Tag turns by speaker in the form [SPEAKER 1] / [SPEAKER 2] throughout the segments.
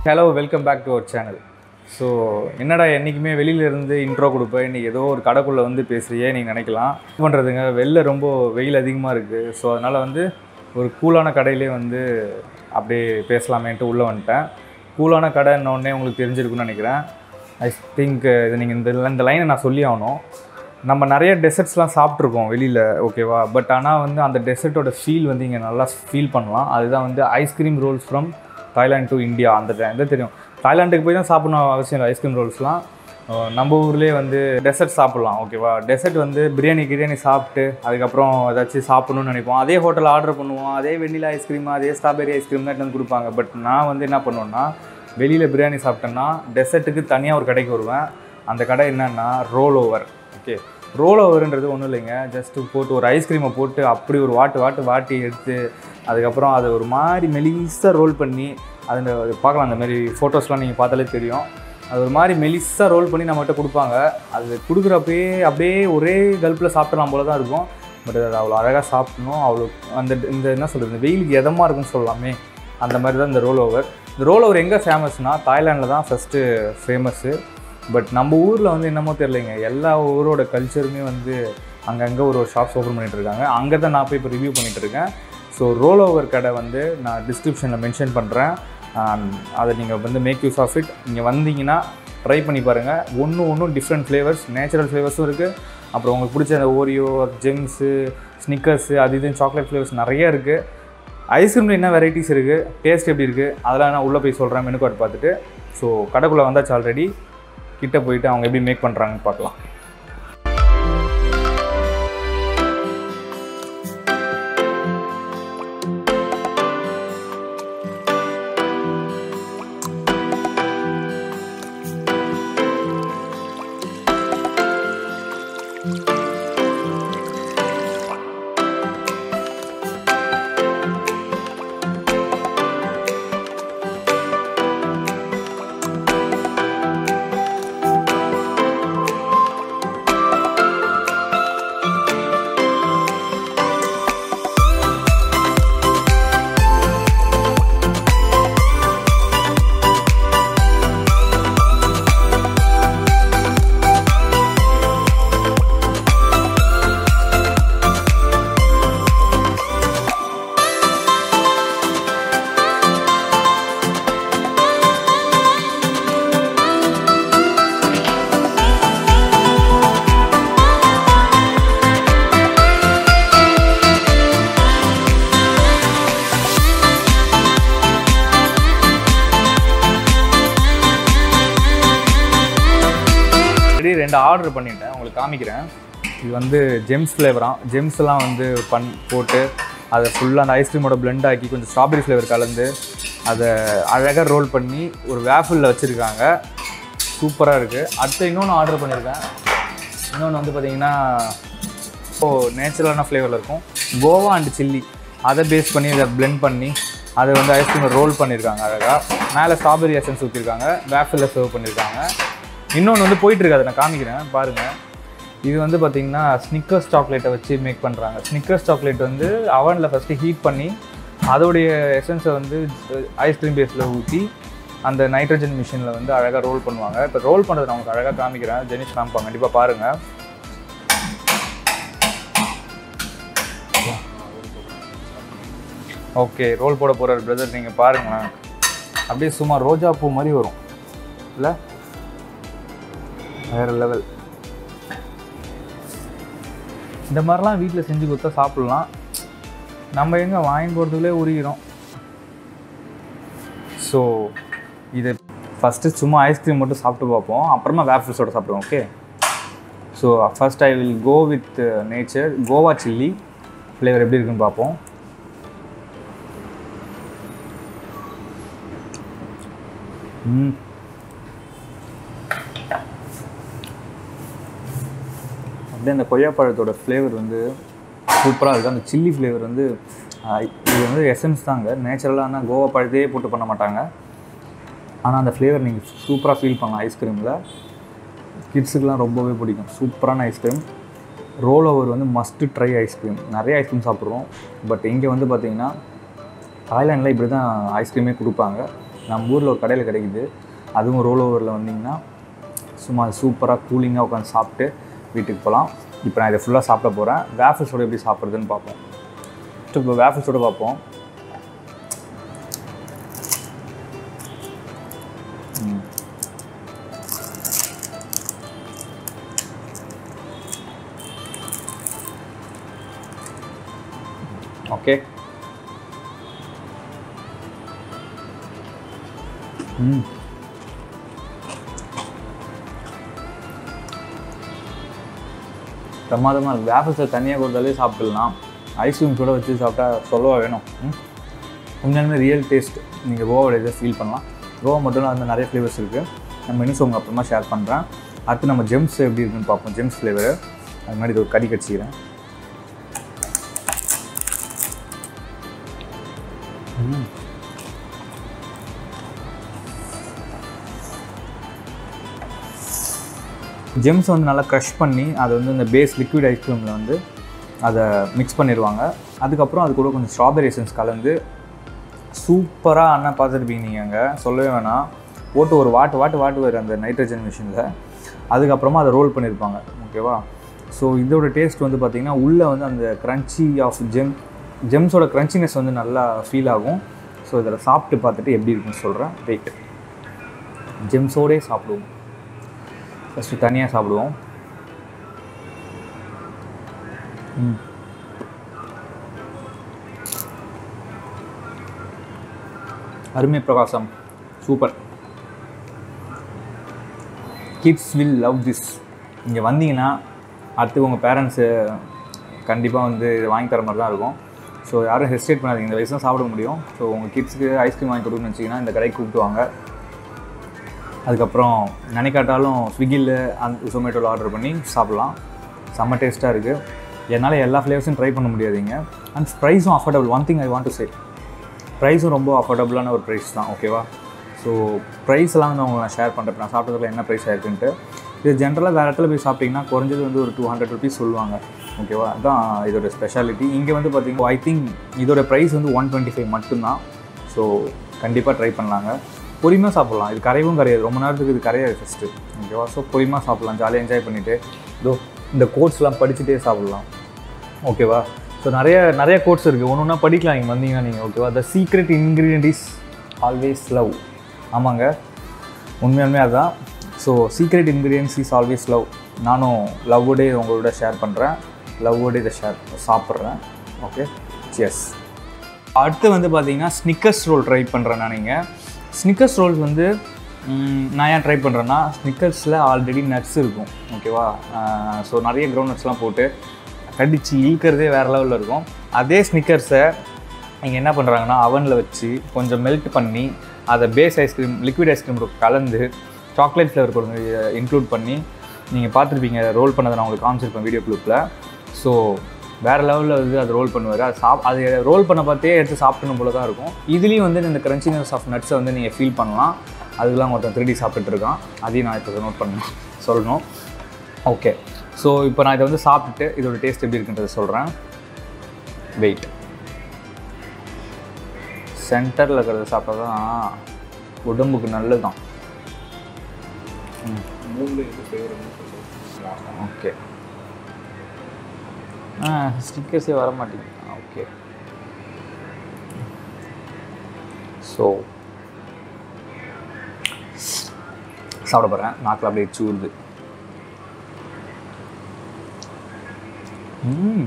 [SPEAKER 1] Hello welcome back to our channel so என்னடா என்றைக்குமே வெளியில இருந்து இன்ட்ரோ கொடுப்பேன் இன்றைக்கி ஏதோ ஒரு கடைக்குள்ளே வந்து பேசுறியே நீங்கள் நினைக்கலாம் என்ன பண்ணுறதுங்க வெளில ரொம்ப வெயில் அதிகமாக இருக்குது ஸோ அதனால் வந்து ஒரு கூலான கடையிலே வந்து அப்படியே பேசலாமேன்ட்டு உள்ளே வந்துட்டேன் கூலான கடைன்னொடனே உங்களுக்கு தெரிஞ்சிருக்குன்னு நினைக்கிறேன் ஐ திங்க் இது நீங்கள் இந்த இந்த லைனை நான் சொல்லி ஆகணும் நம்ம நிறைய டெசர்ட்ஸ்லாம் சாப்பிட்ருக்கோம் வெளியில் ஓகேவா பட் ஆனால் வந்து அந்த டெசர்ட்டோட ஃபீல் வந்து இங்கே நல்லா ஃபீல் பண்ணலாம் அதுதான் வந்து ice cream rolls from Thailand to India அந்த இது தெரியும் தாய்லாண்டுக்கு போய் தான் சாப்பிடணும் அவசியம் இல்லை ஐஸ்கிரீம் ரோல்ஸ்லாம் அஹ் நம்ம ஊர்லேயே வந்து டெசர்ட் சாப்பிட்லாம் ஓகேவா டெசர்ட் வந்து பிரியாணி கிரியாணி சாப்பிட்டு அதுக்கப்புறம் ஏதாச்சும் சாப்பிடணும்னு நினைப்போம் அதே ஹோட்டல் ஆர்டர் பண்ணுவோம் அதே வெண்ணிலா ஐஸ்கிரீம் அதே ஸ்ட்ராபெரி ஐஸ்கிரீம் தான் எடுத்து வந்து கொடுப்பாங்க பட் நான் வந்து என்ன பண்ணுவேன்னா வெளியில் பிரியாணி சாப்பிட்டேன்னா டெசர்ட்டுக்கு தனியாக ஒரு கடைக்கு வருவேன் அந்த கடை என்னன்னா ரோல் ஓவர் ஓகே ரோல் ஓவர்ன்றது ஒன்றும் இல்லைங்க ஜஸ்ட்டு போட்டு ஒரு ஐஸ்கிரீமை போட்டு அப்படி ஒரு வாட்டு வாட்டு வாட்டி எடுத்து அதுக்கப்புறம் அதை ஒரு மாதிரி மெலிசாக ரோல் பண்ணி அதில் பார்க்கலாம் அந்த மாதிரி ஃபோட்டோஸ்லாம் நீங்கள் பார்த்தாலே தெரியும் அது ஒரு மாதிரி மெலிசாக ரோல் பண்ணி நம்மகிட்ட கொடுப்பாங்க அது கொடுக்குறப்பயே அப்படியே ஒரே கல்ப்பில் சாப்பிடலாம் போல தான் இருக்கும் பட் அது அவ்வளோ அழகாக சாப்பிடணும் அவ்வளோ அந்த இந்த என்ன சொல்கிறது இந்த வெயிலுக்கு எதமாக இருக்குன்னு சொல்லலாமே அந்த மாதிரி தான் இந்த ரோல் ஓவர் இந்த ரோல் ஓவர் எங்கே ஃபேமஸ்னால் தாய்லாண்டில் தான் ஃபஸ்ட்டு ஃபேமஸ்ஸு பட் நம்ம ஊரில் வந்து என்னமோ தெரியலைங்க எல்லா ஊரோட கல்ச்சருமே வந்து அங்கங்கே ஒரு ஒரு ஷாப்ஸ் ஓப்பன் பண்ணிட்டு இருக்காங்க அங்கே தான் நான் போய் இப்போ ரிவ்யூ பண்ணிட்டு இருக்கேன் ஸோ ரோல் ஓவர் கடை வந்து நான் டிஸ்கிரிப்ஷனில் மென்ஷன் பண்ணுறேன் அதை நீங்கள் வந்து மேக் யூஸ் ஆஃப் இட் நீங்கள் வந்தீங்கன்னா ட்ரை பண்ணி பாருங்கள் ஒன்று ஒன்றும் டிஃப்ரெண்ட் ஃப்ளேவர்ஸ் நேச்சுரல் ஃப்ளேவர்ஸும் இருக்குது அப்புறம் உங்களுக்கு பிடிச்ச அந்த ஓரியோ ஜெம்ஸு ஸ்னிக்கர்ஸு அது இதுன்னு சாக்லேட் ஃப்ளேவர்ஸ் நிறைய இருக்குது ஐஸ்கிரீமில் என்ன வெரைட்டிஸ் இருக்குது டேஸ்ட் எப்படி இருக்குது அதெல்லாம் நான் உள்ளே போய் சொல்கிறேன் மெனு கார்டு பார்த்துட்டு ஸோ கடைக்குள்ளே வந்தாச்சு ஆல்ரெடி கிட்ட போயிட்டு அவங்க எப்படி மேக் பண்ணுறாங்கன்னு பார்க்கலாம் ஆல்ரெடி ரெண்டு ஆர்டர் பண்ணிட்டேன் உங்களுக்கு காமிக்கிறேன் இது வந்து ஜெம்ஸ் ஃப்ளேவராக ஜெம்ஸ்லாம் வந்து பண் போட்டு அதை ஃபுல்லாக அந்த ஐஸ்கிரீமோட blend ஆக்கி கொஞ்சம் ஸ்ட்ராபெரி ஃப்ளேவர் கலந்து அதை அழகாக ரோல் பண்ணி ஒரு வேஃபிளில் வச்சுருக்காங்க சூப்பராக இருக்குது அடுத்து இன்னொன்று ஆர்டர் பண்ணியிருக்கேன் இன்னொன்று வந்து பார்த்தீங்கன்னா ஓ நேச்சுரலான ஃப்ளேவரில் இருக்கும் கோவா அண்ட் சில்லி அதை பேஸ் பண்ணி இதை blend பண்ணி அதை வந்து ஐஸ்கிரீமில் ரோல் பண்ணியிருக்காங்க அழகாக மேலே ஸ்ட்ராபெரி எசன்ஸ் ஊற்றிருக்காங்க வேஃபிளில் சர்வ் பண்ணியிருக்காங்க இன்னொன்று வந்து போயிட்டு இருக்கு அதை நான் காமிக்கிறேன் பாருங்கள் இது வந்து பார்த்தீங்கன்னா ஸ்னிக்கர்ஸ் சாக்லேட்டை வச்சு மேக் பண்ணுறாங்க ஸ்னிக்கர்ஸ் சாக்லேட் வந்து அவனில் ஃபஸ்ட்டு ஹீட் பண்ணி அதோடைய எசன்ஸை வந்து ஐஸ்கிரீம் பேஸில் ஊற்றி அந்த நைட்ரஜன் மிஷினில் வந்து அழகாக ரோல் பண்ணுவாங்க இப்போ ரோல் பண்ணுறது நான் உங்களுக்கு அழகாக காமிக்கிறேன் ஜெனிஷ் காமிப்பாங்க கண்டிப்பாக பாருங்கள் ஓகே ரோல் போட போகிறார் பிரதர் நீங்கள் பாருங்களேன் அப்படியே சும்மா ரோஜா பூ மாதிரி வரும் இல்லை வேறு லெவல் இந்த மாதிரிலாம் வீட்டில் செஞ்சு கொடுத்தா சாப்பிட்லாம் நம்ம எங்கே வாங்கி போகிறதுக்குள்ளே உரிக்கிறோம் ஸோ இது ஃபஸ்ட்டு சும்மா ஐஸ்கிரீம் மட்டும் சாப்பிட்டு பார்ப்போம் அப்புறமா வேஃபிள்ஸோட சாப்பிடுவோம் okay so first I will go with nature guava chilli flavour எப்படி இருக்குன்னு பார்ப்போம் ம் அப்படியே அந்த கொய்யாப்பழத்தோட ஃப்ளேவர் வந்து சூப்பராக இருக்குது அந்த சில்லி ஃப்ளேவர் வந்து ஆஹ், இது வந்து எசன்ஸ் தாங்க நேச்சுரலான கோவா பழத்தையே போட்டு பண்ண மாட்டாங்க ஆனால் அந்த ஃப்ளேவர் நீங்கள் சூப்பராக ஃபீல் பண்ணலாம் ஐஸ்கிரீமில் கிட்ஸுக்கெலாம் ரொம்பவே பிடிக்கும் சூப்பரான ஐஸ்கிரீம் ரோல் ஓவர் வந்து மஸ்ட்டு ட்ரை ஐஸ்கிரீம் நிறைய ஐஸ்கிரீம் சாப்பிட்றோம் பட் இங்கே வந்து பார்த்தீங்கன்னா தாய்லாண்டில் இப்படி தான் ஐஸ்கிரீமே கொடுப்பாங்க நம்ம ஊரில் ஒரு கடையில் கிடைக்குது அதுவும் ரோல் ஓவரில் வந்தீங்கன்னா சும்மா சூப்பராக கூலிங்காக உட்காந்து சாப்பிட்டு வீட்டுக்கு போகலாம் இப்போ நான் இதை ஃபுல்லாக சாப்பிட போகிறேன் வேஃபிள்ஸோட எப்படி சாப்பிட்றதுன்னு பார்ப்போம் ஸோ இப்போ வேஃபிள்ஸோட பார்ப்போம் ம். ஓகே ம் பிரமாதமாக இருக்குது வேஃபல்ஸை தனியாக கொடுத்தாலே சாப்பிட்டுடலாம் ஐஸ்கிரீம் கூட வச்சு சாப்பிட்டா சொல்லவா வேணும் ம் உண்மையாலுமே ரியல் டேஸ்ட் நீங்கள் கோவாவோட இதை ஃபீல் பண்ணலாம் கோவா மட்டும் இல்ல, அந்த நிறைய ஃப்ளேவர்ஸ் இருக்குது நம்ம மெனுஸ் உங்க அப்புறமா ஷேர் பண்ணுறேன் அடுத்து நம்ம ஜெம்ஸ் எப்படி இருக்குன்னு பார்ப்போம் ஜெம்ஸ் ஃப்ளேவர் அது மாதிரி இது ஒரு கடி கடிச்சிக்கிறேன் ஜெம்ஸ் வந்து நல்லா க்ரஷ் பண்ணி அதை வந்து இந்த பேஸ் லிக்விட் ஐஸ்கிரீமில் வந்து அதை மிக்ஸ் பண்ணிடுவாங்க அதுக்கப்புறம் அது கூட கொஞ்சம் ஸ்ட்ராபெரி எசன்ஸ் கலந்து சூப்பராக அண்ணா பார்த்துருப்பீங்க நீங்கள் அங்கே சொல்லவே வேணாம் போட்டு ஒரு வாட்டு வாட்டு வாட்டுவார் அந்த நைட்ரஜன் மிஷினில் அதுக்கப்புறமா அதை ரோல் பண்ணியிருப்பாங்க ஓகேவா ஸோ இதோட டேஸ்ட் வந்து பார்த்திங்கன்னா உள்ளே வந்து அந்த க்ரன்ச்சி ஆஃப் ஜெம் ஜெம்ஸோட க்ரன்ச்சினஸ் வந்து நல்லா ஃபீல் ஆகும் ஸோ இதில் சாப்பிட்டு பார்த்துட்டு எப்படி இருக்குன்னு சொல்கிறேன் வெயிட் ஜெம்ஸோடே சாப்பிடுவோம் ஃபஸ்ட்டு தனியாக சாப்பிடுவோம் ம் அருமை Prakasam super kids will love this இங்கே வந்தீங்கன்னா அடுத்து உங்கள் பேரண்ட்ஸு கண்டிப்பாக வந்து இது வாங்கி தர மாதிரி தான் இருக்கும் ஸோ யாரும் ஹெசிடேட் பண்ணாதீங்க இந்த வயசு தான் சாப்பிட முடியும் ஸோ உங்கள் கிட்ஸுக்கு ஐஸ்கிரீம் வாங்கி கொடுக்கணும்னு வச்சிங்கன்னா இந்த கடைக்கு கூப்பிட்டு வாங்க அதுக்கப்புறம் நினைக்காட்டாலும் ஸ்விக்கியில் அந்த ஜொமேட்டோவில் ஆர்டர் பண்ணி சாப்பிட்லாம் செம்ம டேஸ்ட்டாக இருக்குது என்னால் எல்லா ஃப்ளேவர்ஸும் ட்ரை பண்ண முடியாதுங்க அண்ட் ப்ரைஸும் affordable one thing I want to say ப்ரைஸும் ரொம்ப அஃபோர்டபுளான ஒரு ப்ரைஸ் தான் ஓகேவா ஸோ ப்ரைஸ்லாம் வந்து அவங்க நான் ஷேர் பண்ணுறேன் நான் சாப்பிட்டதுல என்ன ப்ரைஸ் ஆயிருக்குன்ட்டு இது ஜென்ரலாக வேறு இடத்துல போய் சாப்பிட்டிங்கன்னா குறைஞ்சது வந்து ஒரு டூ ஹண்ட்ரட் ருபீஸ் சொல்லுவாங்க ஓகேவா அதுதான் இதோட ஸ்பெஷாலிட்டி இங்கே வந்து பார்த்தீங்கன்னா ஐ திங்க் இதோட ப்ரைஸ் வந்து ஒன் டுவெண்ட்டி ஃபைவ் மட்டும்தான் ஸோ கண்டிப்பாக ட்ரை பண்ணலாங்க பொறுமையாக சாப்பிட்லாம் இது கரையவும் கரையாது ரொம்ப நேரத்துக்கு இது கரையாது ஃபஸ்ட்டு ஓகேவா ஸோ பொறுமையாக சாப்பிட்லாம் ஜாலியாக என்ஜாய் பண்ணிவிட்டு இதோ இந்த கோட்ஸ்லாம் படிச்சுட்டே சாப்பிட்லாம் ஓகேவா ஸோ நிறைய நிறைய கோட்ஸ் இருக்குது ஒன்று ஒன்றா படிக்கலாம் நீங்கள் வந்தீங்கன்னா நீங்கள் ஓகேவா the secret ingredient is always love ஆமாங்க உண்மையாலுமே அதுதான் so secret ingredients is always love நானும் லவ்வோடே உங்களோட ஷேர் பண்ணுறேன் லவ்வோட இதை ஷேர் சாப்பிட்றேன் ஓகே சியர்ஸ் அடுத்து வந்து பார்த்தீங்கன்னா ஸ்னிக்கர்ஸ் ரோல் ட்ரை பண்ணுறேன் நான் நீங்கள் ஸ்னிக்கர்ஸ் ரோல்ஸ் வந்து ம், நான் ஏன் ட்ரை பண்ணுறேன்னா ஸ்னிக்கர்ஸில் ஆல்ரெடி நட்ஸ் இருக்கும் ஓகேவா ஸோ நிறைய க்ரௌண்ட் நட்ஸ்லாம் போட்டு கடிச்சு இழுக்கிறதே வேறு லெவலில் இருக்கும் அதே ஸ்னிக்கர்ஸை நீங்கள் என்ன பண்ணுறாங்கன்னா அவனில் வச்சு கொஞ்சம் மெல்ட் பண்ணி அதை பேஸ் ஐஸ்கிரீம் லிக்விட் ஐஸ்கிரீம் கலந்து சாக்லேட் ஃப்ளேவர் கொஞ்சம் இன்க்ளூட் பண்ணி நீங்கள் பார்த்துருப்பீங்க ரோல் பண்ணதை நான் உங்களுக்கு காமிச்சிருப்பேன் வீடியோ குரூப்பில் ஸோ வேறு லெவலில் வந்து அது ரோல் பண்ணுவார் அது சாப் அது ரோல் பண்ண பார்த்தே எடுத்து சாப்பிடணும் போல தான் இருக்கும் இதுலேயும் வந்து இந்த கிரன்ச்சினஸ் ஆஃப் நட்ஸை வந்து நீங்கள் ஃபீல் பண்ணலாம் அதுக்கெலாம் ஒருத்தன் திருடி சாப்பிட்டுட்டு இருக்கான் அதையும் நான் இப்போ நோட் பண்ணணும் சொல்லணும் ஓகே ஸோ இப்போ நான் இதை வந்து சாப்பிட்டுட்டு இதோட டேஸ்ட் எப்படி இருக்குன்றதை சொல்கிறேன் வெயிட் சென்டரில் இருக்கிறத சாப்பிட்டா தான் உடம்புக்கு நல்லது தான் ஓகே ஆ ஸ்டிக்கர்ஸே வர மாட்டேங்குது ஓகே ஸோ சாப்பிட போகிறேன் நாக்கில் அப்படியே சூடுது ம்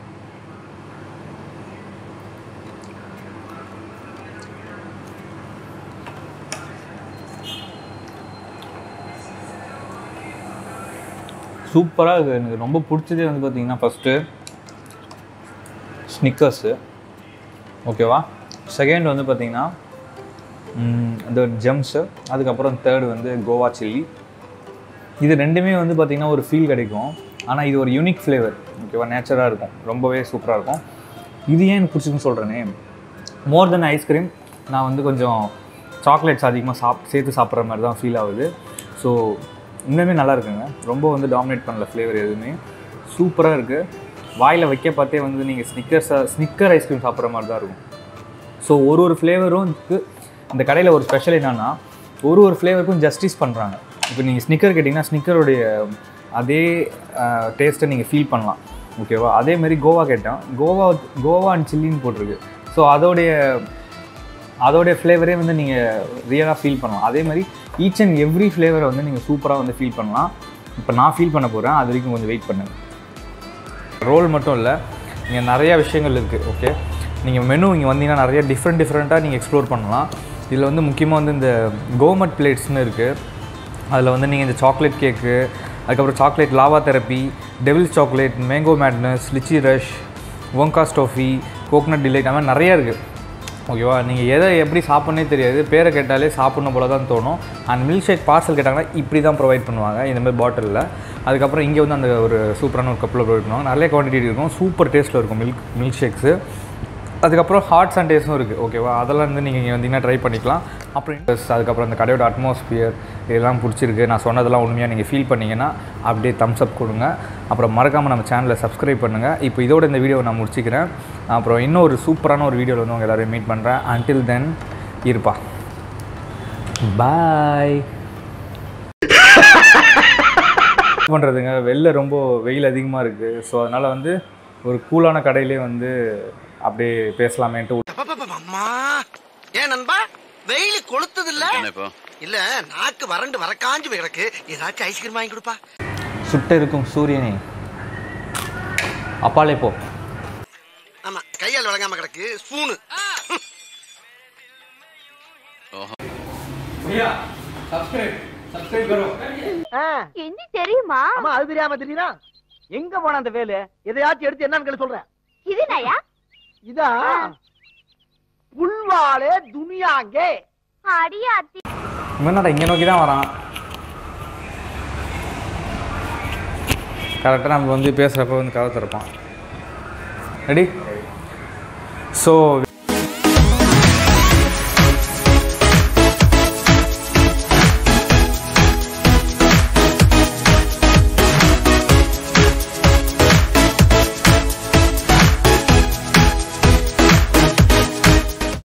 [SPEAKER 1] சூப்பராக இருக்குது எனக்கு ரொம்ப பிடிச்சதே வந்து பார்த்தீங்கன்னா ஃபஸ்ட்டு ஸ்னிக்கர்ஸு ஓகேவா செகண்ட் வந்து பார்த்தீங்கன்னா ம், இந்த ஜெம்ஸு அதுக்கப்புறம் தேர்டு வந்து கோவா சில்லி இது ரெண்டுமே வந்து பார்த்திங்கன்னா ஒரு ஃபீல் கிடைக்கும் ஆனால் இது ஒரு யூனிக் ஃப்ளேவர் ஓகேவா நேச்சராக இருக்கும் ரொம்பவே சூப்பராக இருக்கும் இது ஏன் எனக்கு பிடிச்சிருக்குன்னு சொல்கிறேனே மோர் தென் ஐஸ்கிரீம் நான் வந்து கொஞ்சம் சாக்லேட்ஸ் அதிகமாக சாப் சேர்த்து சாப்பிட்ற மாதிரி தான் ஃபீல் ஆகுது ஸோ இன்னுமே நல்லா இருக்குங்க ரொம்ப வந்து டாமினேட் பண்ணல ஃப்ளேவர் எதுவுமே சூப்பராக இருக்குது வாயில் வைக்க பார்த்தே வந்து நீங்கள் ஸ்னிக்கர்ஸை ஸ்னிக்கர் ஐஸ்கிரீம் சாப்பிட்ற மாதிரி தான் இருக்கும் ஸோ ஒரு ஒரு ஃப்ளேவரும் இந்த கடையில் ஒரு ஸ்பெஷல் என்னன்னா ஒரு ஒரு ஃப்ளேவருக்கும் ஜஸ்டிஸ் பண்ணுறாங்க இப்போ நீங்கள் ஸ்னிக்கர் கேட்டிங்கன்னா ஸ்னிக்கருடைய அதே டேஸ்ட்டை நீங்கள் ஃபீல் பண்ணலாம் ஓகேவா அதே மாதிரி கோவா கேட்டேன் கோவா கோவா அண்ட் சில்லின்னு போட்டிருக்கு ஸோ அதோடைய அதோடைய ஃப்ளேவரே வந்து நீங்கள் ரியலாக ஃபீல் பண்ணலாம் அதே மாதிரி ஈச் அண்ட் எவ்ரி ஃப்ளேவரை வந்து நீங்கள் சூப்பராக வந்து ஃபீல் பண்ணலாம் இப்போ நான் ஃபீல் பண்ண போகிறேன் அது வரைக்கும் கொஞ்சம் வெயிட் பண்ணுங்க ரோல் மட்டும் இல்லை இங்கே நிறையா விஷயங்கள் இருக்குது ஓகே நீங்கள் மெனு இங்கே வந்தீங்கன்னா நிறைய டிஃப்ரெண்ட் டிஃப்ரெண்ட்டாக நீங்கள் எக்ஸ்ப்ளோர் பண்ணலாம் இதில் வந்து முக்கியமாக வந்து இந்த கோமட் பிளேட்ஸ்னு இருக்குது அதில் வந்து நீங்கள் இந்த சாக்லேட் கேக்கு அதுக்கப்புறம் chocolate lava therapy devil's chocolate mango madness lychee rush Wonka ஸ்டோஃபி கோகனட் டிலைட் அந்த மாதிரி நிறையா இருக்குது ஓகேவா நீங்கள் எதை எப்படி சாப்பிட்னே தெரியாது பேரை கேட்டாலே சாப்பிட்ணும் போல தான் தோணும் அண்ட் மில்க் ஷேக் பார்சல் கேட்டாங்கன்னா இப்படி தான் ப்ரொவைட் பண்ணுவாங்க இந்த மாதிரி பாட்டிலில் அதுக்கப்புறம் இங்கே வந்து அந்த ஒரு சூப்பரான ஒரு கப்பில் ப்ரொவைட் பண்ணுவாங்க நிறைய குவான்டிட்டி இருக்கும் சூப்பர் டேஸ்ட்டில் இருக்கும் மில்க் மில்க் ஷேக்ஸு அதுக்கப்புறம் ஹாட் சண்டேஸும் இருக்குது ஓகேவா அதெல்லாம் வந்து நீங்கள் இங்கே வந்தீங்கன்னா ட்ரை பண்ணிக்கலாம் அப்புறம் interest, அதுக்கப்புறம் அந்த கடையோட அட்மாஸ்பியர் இதெல்லாம் பிடிச்சிருக்கு நான் சொன்னதெல்லாம் உண்மையாக நீங்கள் ஃபீல் பண்ணீங்கன்னா அப்படியே தம்ஸ் அப் கொடுங்க அப்புறம் மறக்காமல் நம்ம சேனலை சப்ஸ்கிரைப் பண்ணுங்கள் இப்போ இதோட இந்த வீடியோவை நான் முடிச்சிக்கிறேன் அப்புறம் இன்னும் ஒரு சூப்பரான ஒரு வீடியோவில் வந்து உங்கள் எல்லாரையும் மீட் பண்ணுறேன் until தென் இருப்பா பாய் பண்ணுறதுங்க வெளில ரொம்ப வெயில் அதிகமாக இருக்குது ஸோ அதனால் வந்து ஒரு கூலான கடையிலே வந்து அப்படியே பேசலாமேன்ட்டு
[SPEAKER 2] அம்மா ஏன் நண்பா வெயில் கொளுத்தது இல்ல
[SPEAKER 3] என்ன இப்போ
[SPEAKER 2] இல்ல நாக்கு வறண்டு வரக்காஞ்சு போய் கிடக்கு ஏதாச்சும் ஐஸ்கிரீம் வாங்கி கொடுப்பா
[SPEAKER 1] சுட்டு இருக்கும் சூரியனே அப்பாலே போ
[SPEAKER 2] ஆமா கையால் விளங்காம கிடக்கு ஸ்பூனு
[SPEAKER 4] ஹிந்தி தெரியுமா
[SPEAKER 5] அம்மா அது தெரியாம தெரியுதா எங்க போன அந்த வேலு எதையாச்சும் எடுத்து என்னன்னு கேளு சொல்றேன்
[SPEAKER 4] இது நயா
[SPEAKER 5] இதா புல்வாலே துனியாங்கே
[SPEAKER 4] அடியாத்தி
[SPEAKER 1] இவனடா இங்கே நோக்கி தான் வரான் கரெக்டாக நம்ம வந்து பேசுகிறப்ப வந்து கதை திறப்பான் ரெடி ஸோ